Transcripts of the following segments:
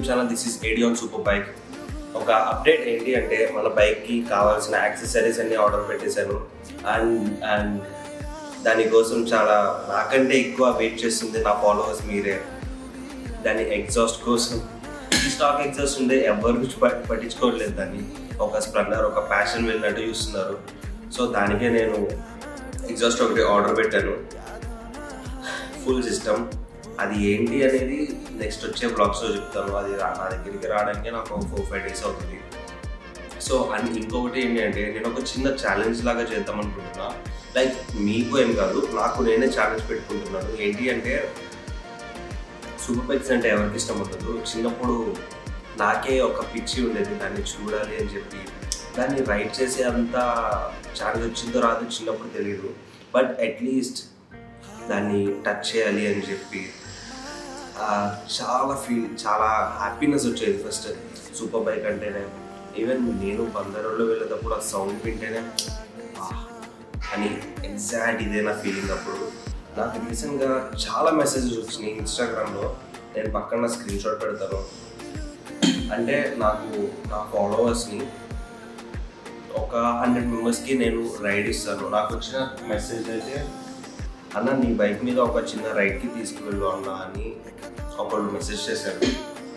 Channel this is AD on super bike ఒక update ఏంటి అంటే మన బైక్కి కావాల్సిన యాక్సెసరీస్ అన్ని ఆర్డర్ పెట్టేశాను అండ్ అండ్ దానికోసం చాలా నాకంటే ఎక్కువ వెయిట్ చేస్తుంది నా ఫాలోవర్స్ మీరే దాని ఎగ్జాస్ట్ కోసం ఈ స్టాక్ ఎగ్జాస్ట్ ఉండే ఎవరు ప- పట్టించుకోవట్లేదు దాన్ని ఒక స్ప్లెండర్ ఒక ప్యాషన్ వెళ్ళినట్టు చూస్తున్నారు సో దానికే నేను ఎగ్జాస్ట్ ఒకటి ఆర్డర్ పెట్టాను ఫుల్ సిస్టమ్ అది ఏంటి అనేది నెక్స్ట్ వచ్చే బ్లాగ్స్లో చెప్తాను అది రా- నా దగ్గరికి రావడానికి నాకు ఒక ఫోర్ ఫైవ్ డేస్ అవుతుంది సో అండ్ ఇంకొకటి ఏంటి అంటే నేను ఒక చిన్న ఛాలెంజ్ లాగా చేద్దాం అనుకుంటున్నా లైక్ మీకు ఏం కాదు నాకు నేనే ఛాలెంజ్ పెట్టుకుంటున్నాను ఏంటి అంటే సూపర్ బైక్స్ అంటే ఎవరికి ఇష్టం ఉండదు చిన్నప్పుడు నాకే ఒక పిచ్చి ఉండేది దాన్ని చూడాలి అని చెప్పి దాన్ని రైడ్ చేసే అంత ఛాన్స్ వచ్చిందో రాదో చిన్నప్పుడు తెలియదు బట్ అట్లీస్ట్ దాన్ని టచ్ చేయాలి అని చెప్పి ఆ, చాలా ఫీల్ చాలా హ్యాపీనెస్ వచ్చేది ఫస్ట్ సూపర్ బైక్ అంటేనే ఈవెన్ నేను బందరోలో వెళ్ళేటప్పుడు ఆ సౌండ్ వింటేనే "ఆ" అని ఎగ్జాక్ట్ ఇదే నా ఫీలింగ్ అప్పుడు నాకు రీసెంట్గా చాలా మెసేజెస్ వచ్చినాయి ఇన్స్టాగ్రామ్లో నేను పక్కన స్క్రీన్ షాట్ పెడతాను అంటే నాకు నా ఫాలోవర్స్ని ఒక హండ్రెడ్ మెంబర్స్కి నేను రైడ్ ఇస్తాను నాకు వచ్చిన మెసేజ్ అయితే అన్న నీ బైక్ మీద ఒక చిన్న రైడ్కి తీసుకువెళ్ళు అన్న అని ఒకళ్ళు మెసేజ్ చేశారు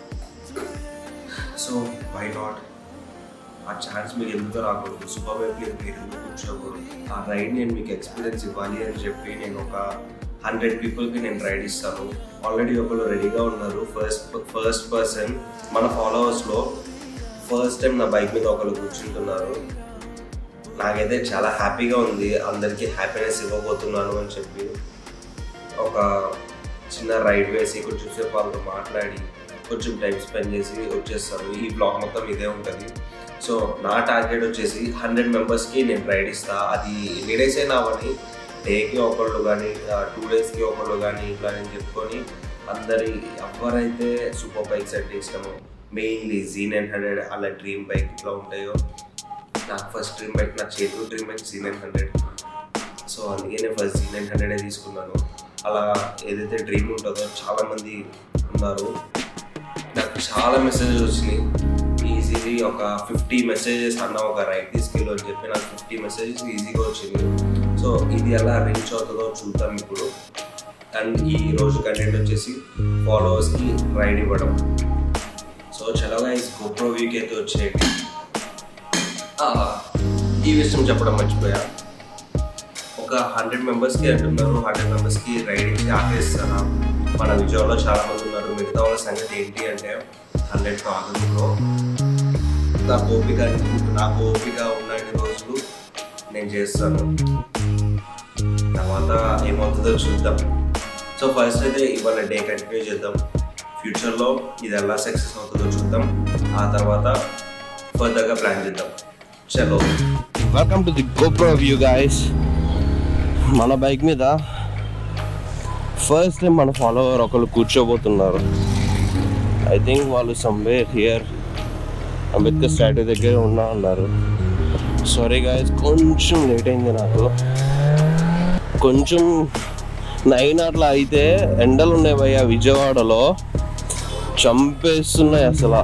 సో వై నాట్ ఆ ఛాన్స్ మీకు ఎందుకు రాకూడదు సూపర్ బైక్ మీద మీరు ఎందుకు కూర్చోకూడదు ఆ రైడ్ నేను మీకు ఎక్స్పీరియన్స్ ఇవ్వాలి అని చెప్పి నేను ఒక హండ్రెడ్ పీపుల్కి నేను రైడ్ ఇస్తాను ఆల్రెడీ ఒకళ్ళు రెడీగా ఉన్నారు ఫస్ట్ ఫస్ట్ పర్సన్ మన ఫాలోవర్స్లో ఫస్ట్ టైం నా బైక్ మీద ఒకళ్ళు కూర్చుంటున్నారు నాకైతే చాలా హ్యాపీగా ఉంది అందరికీ హ్యాపీనెస్ ఇవ్వబోతున్నాను అని చెప్పి ఒక చిన్న రైడ్ వేసి కొంచెం సేపు వాళ్ళతో మాట్లాడి కొంచెం టైం స్పెండ్ చేసి వచ్చేస్తాను ఈ బ్లాగ్ మొత్తం ఇదే ఉంటుంది సో నా టార్గెట్ వచ్చేసి హండ్రెడ్ మెంబర్స్కి నేను రైడ్ ఇస్తా అది ఎన్ని డేస్ అయినా అవని డేకి ఒకళ్ళు కానీ టూ డేస్కి ఒకళ్ళు కానీ ఇట్లా నేను చెప్పుకొని అందరి ఎవరైతే సూపర్ బైక్స్ అంటే ఇష్టమో మెయిన్లీ జీ నైన్ హండ్రెడ్ అలా డ్రీమ్ బైక్ ఇట్లా ఉంటాయో నాకు ఫస్ట్ డ్రీమ్ బైక్ నా చేతులు dream bike G nine hundred so అందుకే నేను ఫస్ట్ జీ నైన్ హండ్రెడే తీసుకున్నాను అలా ఏదైతే డ్రీమ్ ఉంటుందో చాలామంది ఉన్నారు నాకు చాలా మెసేజెస్ వచ్చినాయి ఈజీలీ ఒక ఫిఫ్టీ మెసేజెస్ అన్న ఒక రైట్ తీసుకెళ్ళు అని చెప్పి నాకు ఫిఫ్టీ మెసేజెస్ ఈజీగా వచ్చింది సో ఇది ఎలా రీచ్ అవుతుందో చూద్దాం ఇప్పుడు అండ్ ఈ రోజు కంటెంట్ వచ్చేసి ఫాలోవర్స్కి రైడ్ ఇవ్వడం సో చలగా ఈ గోప్రో వీక్ అయితే వచ్చేయండి ఆ, ఈ విషయం చెప్పడం మర్చిపోయా ఒక హండ్రెడ్ మెంబర్స్కి అంటున్నారు హండ్రెడ్ మెంబర్స్కి రైడ్ ఇచ్చి ఆపేస్తారా మన విజయవాడలో చాలా మంది ఉన్నారు మిగతా వాళ్ళ సంగతి ఏంటి అంటే హండ్రెడ్ కాదు నాకు ఓపిక నాకు ఓపిక ఉన్నన్ని రోజులు నేను చేస్తాను తర్వాత ఏమవుతుందో చూద్దాం సో ఫస్ట్ అయితే ఇవాళ డే కంటిన్యూ చేద్దాం ఫ్యూచర్లో ఇది ఎలా సక్సెస్ అవుతుందో చూద్దాం ఆ తర్వాత ఫర్దర్గా ప్లాన్ చేద్దాం చలో welcome to the GoPro view guys మన బైక్ మీద ఫస్ట్ టైం మన ఫాలోవర్ ఒకరు కూర్చోబోతున్నారు ఐ థింక్ వాళ్ళు సమ్వేర్ హియర్ అంబేద్కర్ స్టాట్యూ దగ్గర ఉన్నా ఉన్నారు సారీ గాయస్ కొంచెం లేట్ అయింది నాకు కొంచెం నైన్ అట్లా అయితే ఎండలు ఉన్నాయి భయ్య విజయవాడలో చంపేస్తున్నాయి అసలు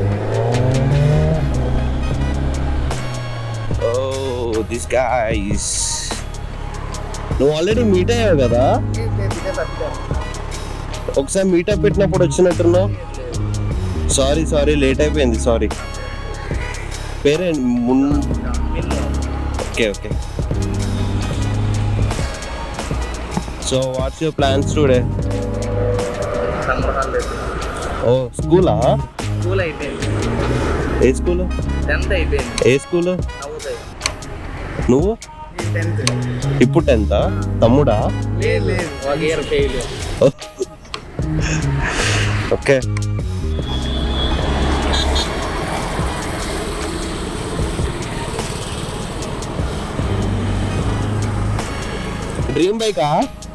ఓ దిస్ గైస్ నువ్వు ఆల్రెడీ మీట్ అయ్యావు కదా ఒకసారి మీటప్ పెట్టినప్పుడు వచ్చినట్టున్నావు సారీ సారీ లేట్ అయిపోయింది సారీ పేరే మున్ okay okay so what's your plans today summer holidays oh స్కూలా స్కూల్ అయిపోయింది ఏ స్కూల్ టెన్త్ అయిపోయింది ఏ స్కూల్ నవ్వుతాయి నువ్వు టెన్త్ ఇప్పుడు టెన్త్ తమ్ముడా లేదు లేదు ఒక ఇయర్ ఫెయిల్ ఓకే డ్రీమ్ బైకా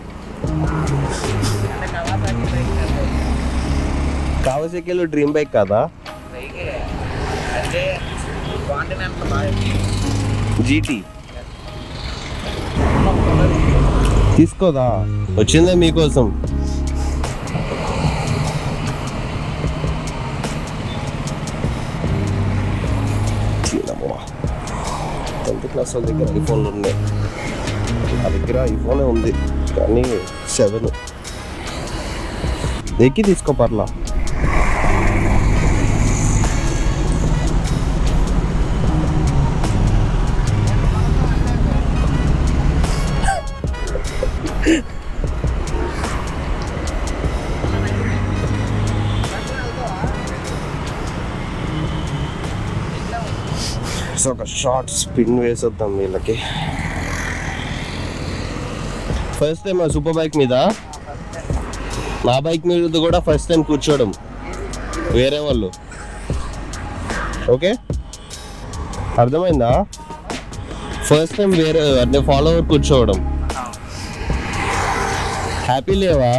అంటే కవాసాకి బైక్ కావసెక్కిలో డ్రీమ్ బైక్ కాదా బైకే అంటే కాంటినెంట్ బాగా జీటీ తీసుకోదా వచ్చిందా మీకోసం ప్లస్ వాళ్ళ దగ్గర ఐఫోన్లు ఉన్నాయి నా దగ్గర ఐఫోనే ఉంది కానీ సెవెన్ ఎక్కి తీసుకో పర్లా సో ఒక షార్ట్ స్పిన్ వేసొద్దాం వీళ్ళకి ఫస్ట్ టైం ఆ సూపర్ బైక్ మీద నా బైక్ మీద కూడా ఫస్ట్ టైం కూర్చోవడం వేరే వాళ్ళు ఓకే అర్థమైందా ఫస్ట్ టైం వేరే అంటే ఫాలోవర్ కూర్చోవడం హ్యాపీ లేవా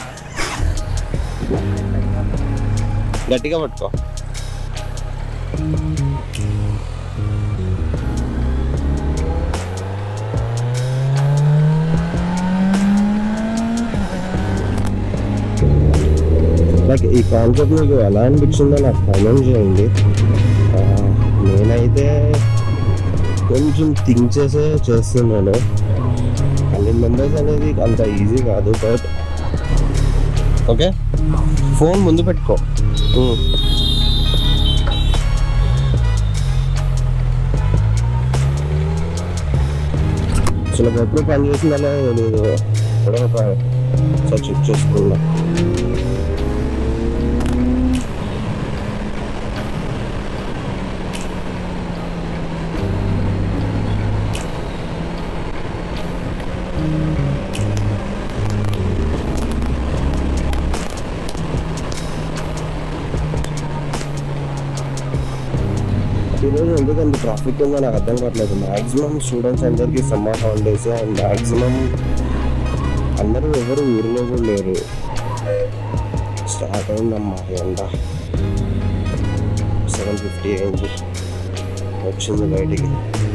గట్టిగా పట్టుకో నాకు ఈ కాన్సెప్ట్ మీకు ఎలా అనిపించిందో నాకు కామెంట్ చేయండి ఆ, నేనైతే కొంచెం థింక్ చేసే చేస్తున్నాను హండ్రెడ్ మెంబర్స్ అనేది అంత ఈజీ కాదు బట్ ఓకే ఫోన్ ముందు పెట్టుకో ఉమ్. అసలు ఎప్పుడు పని చేసిందా లేదు కూడా ఒక చెక్ చేసుకున్నా ఈరోజు ఎందుకు అంత ట్రాఫిక్ ఉందో నాకు అర్థం కావట్లేదు మాక్సిమం స్టూడెంట్స్ అందరికీ సమ్మర్ హాలిడేస్ అండ్ మాక్సిమం అందరూ ఎవరు ఊరిలో కూడా లేరు స్టార్ట్ అయిందమ్మా ఎండ సెవెన్ ఫిఫ్టీ అయింది వచ్చింది బయటికి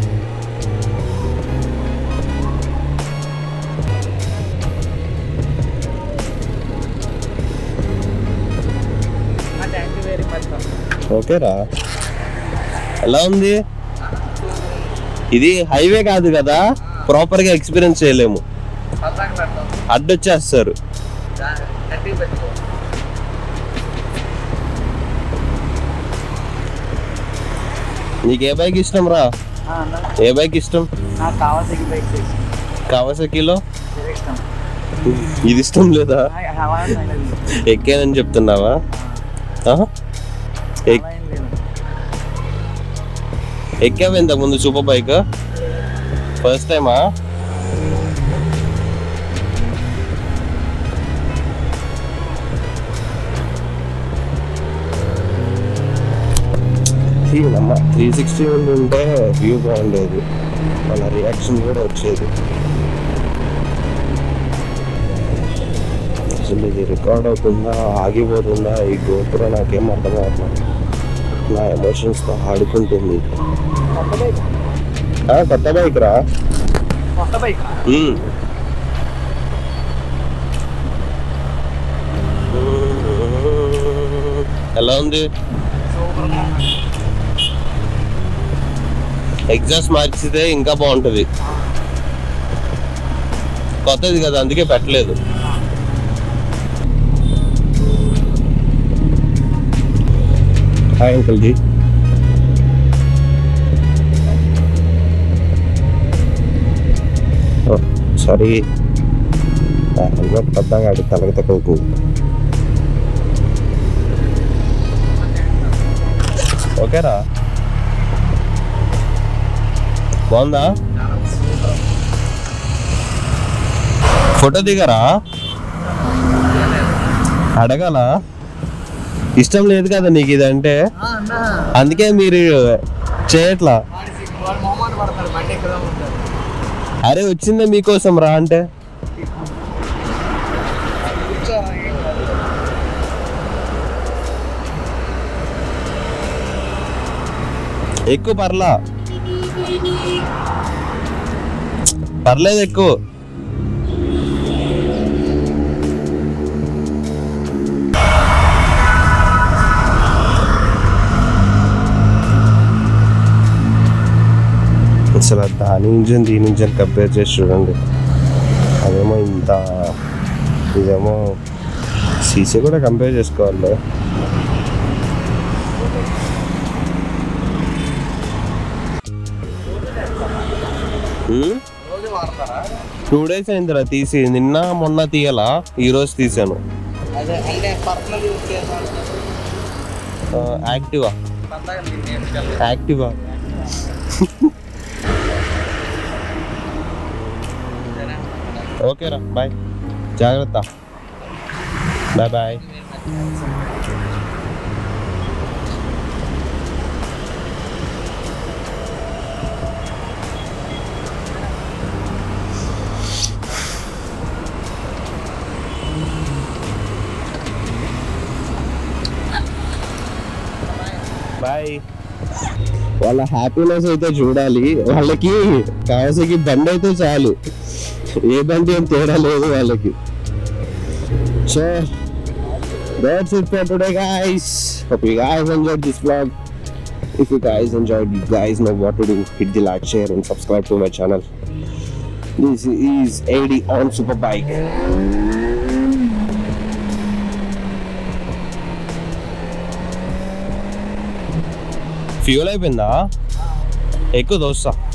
థ్యాంక్ యూ వెరీ మచ్ ఓకేరా ఎలా ఉంది ఇది హైవే కాదు కదా ప్రాపర్గా ఎక్స్పీరియన్స్ చేయలేము పద్దాక పెడతాం అడ్డొచ్చేస్తారు గట్టిగా పెట్టుకో నీకు ఏ బైక్ ఇష్టం రా ఏ బైక్ ఇష్టం నాకు కావాల్సిన బైక్ కావాసకిలో ఇష్టం ఇది ఇష్టం లేదా నాకు కావాల్సిన ఎక్కానని చెప్తున్నావా ఆహా? ఎక్- లేదు ఎక్కావా ఇంతకు ముందు సూపర్ బైక్ ఫస్ట్ టైమా అమ్మ త్రీ సిక్స్టీ ఉంటే వ్యూ బాగుండేది మన రియాక్షన్ కూడా వచ్చేది అసలు ఇది రికార్డ్ అవుతుందా ఆగిపోతుందా ఈ గోపుర నాకేం అర్థం కావట్లేదు నా ఎమోషన్స్తో ఆడుకుంటుంది కొత్త బైక్ ఆ, కొత్త బైక్ రా కొత్త బైక్ ఉమ్. ఎలా ఉంది ఎగ్జాస్ట్ మార్చితే ఇంకా బాగుంటుంది కొత్తది కదా అందుకే పెట్టలేదు hi uncle ji sorry helmet పద్దాగా ఆడి తలకి తక్కువ ఓకేరా బాగుందా ఫోటో దిగరా అడగాల ఇష్టం లేదు కదా నీకు ఇదంటే అన్నా అందుకే మీరు చేయట్లా వాడు మొహమాట పడతాడు బండి ఎక్కుదాం ఉంటాడు అరే వచ్చిందే మీకోసం రా అంటే కూర్చోరా ఏం కాదు. ఎక్కువ పర్లా పర్లేదు ఎక్కువ అసలు దాని ఇంజన్ దీని ఇంజన్ కంపేర్ చేసి చూడండి అదేమో ఇంత ఇదేమో సీసీ కూడా కంపేర్ చేసుకోవాలి రోజు వాడతారా టూ డేస్ అయిందిరా తీసి నిన్న మొన్న తీయాలా ఈరోజు తీసాను అదే అంటే పర్సనల్ యూజ్ చేస్తాను యాక్టివా అంతగా నేను యాక్టివా ఓకేరా బాయ్ జాగ్రత్త బాయ్ బాయ్ బాయ్ వాళ్ళ హ్యాపీనెస్ అయితే చూడాలి వాళ్ళకి కావాల్సి బండి అయితే చాలు ఏ బండి ఏం తేడా లేదు వాళ్ళకి so that's it for today guys hope you guys enjoyed this vlog if you guys enjoyed you guys know what to do hit the like share and subscribe to my channel this is AD on Superbike fuel అయిపోయిందా ఎక్కువ దోస్తా